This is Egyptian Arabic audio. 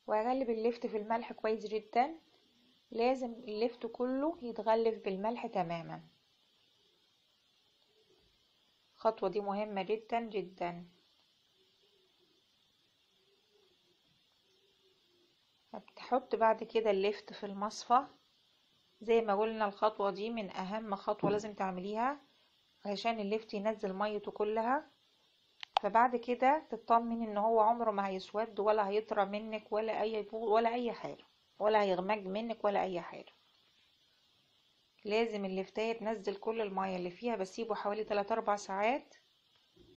وهغلب اللفت في الملح كويس جدا لازم اللفت كله يتغلف بالملح تماما الخطوة دي مهمة جدا جدا هتحط بعد كده اللفت في المصفى زي ما قلنا الخطوة دي من أهم خطوة لازم تعمليها عشان اللفت ينزل ميته كلها فبعد كده تطمن ان هو عمره ما هيسود ولا هيطرى منك ولا اي ولا اي حاجة ولا هيغمج منك ولا اي حاجة لازم اللفتاية تنزل كل المية اللي فيها بسيبه حوالي 3 4 ساعات